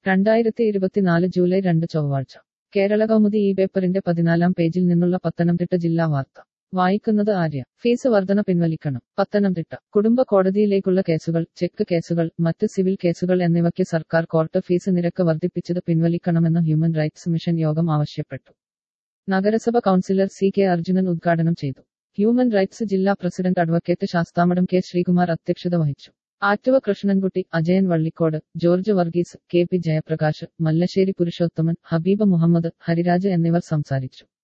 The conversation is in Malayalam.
രണ്ടായിരത്തി ഇരുപത്തിനാല് ജൂലൈ രണ്ട് ചൊവ്വാഴ്ച കേരള കൗമുദി ഈ പേപ്പറിന്റെ പതിനാലാം പേജിൽ നിന്നുള്ള പത്തനംതിട്ട ജില്ലാ വാർത്ത വായിക്കുന്നത് ആര്യ ഫീസ് വർധന പിൻവലിക്കണം പത്തനംതിട്ട കുടുംബ കോടതിയിലേക്കുള്ള കേസുകൾ ചെക്ക് കേസുകൾ മറ്റ് സിവിൽ കേസുകൾ എന്നിവയ്ക്ക് സർക്കാർ കോർട്ട് ഫീസ് നിരക്ക് വർദ്ധിപ്പിച്ചത് പിൻവലിക്കണമെന്ന് ഹ്യൂമൻ റൈറ്റ്സ് മിഷൻ യോഗം ആവശ്യപ്പെട്ടു നഗരസഭ കൗൺസിലർ സി കെ അർജുനൻ ഉദ്ഘാടനം ചെയ്തു ഹ്യൂമൻ റൈറ്റ്സ് ജില്ലാ president advocate Sasthamadam K Sreekumar അധ്യക്ഷത വഹിച്ചു ആറ്റുവ കൃഷ്ണൻകുട്ടി അജയൻ വള്ളിക്കോട് ജോർജ് വർഗീസ് കെ പി ജയപ്രകാശ് മല്ലശ്ശേരി പുരുഷോത്തമൻ ഹബീബ മുഹമ്മദ് ഹരിരാജ് എന്നിവർ സംസാരിച്ചു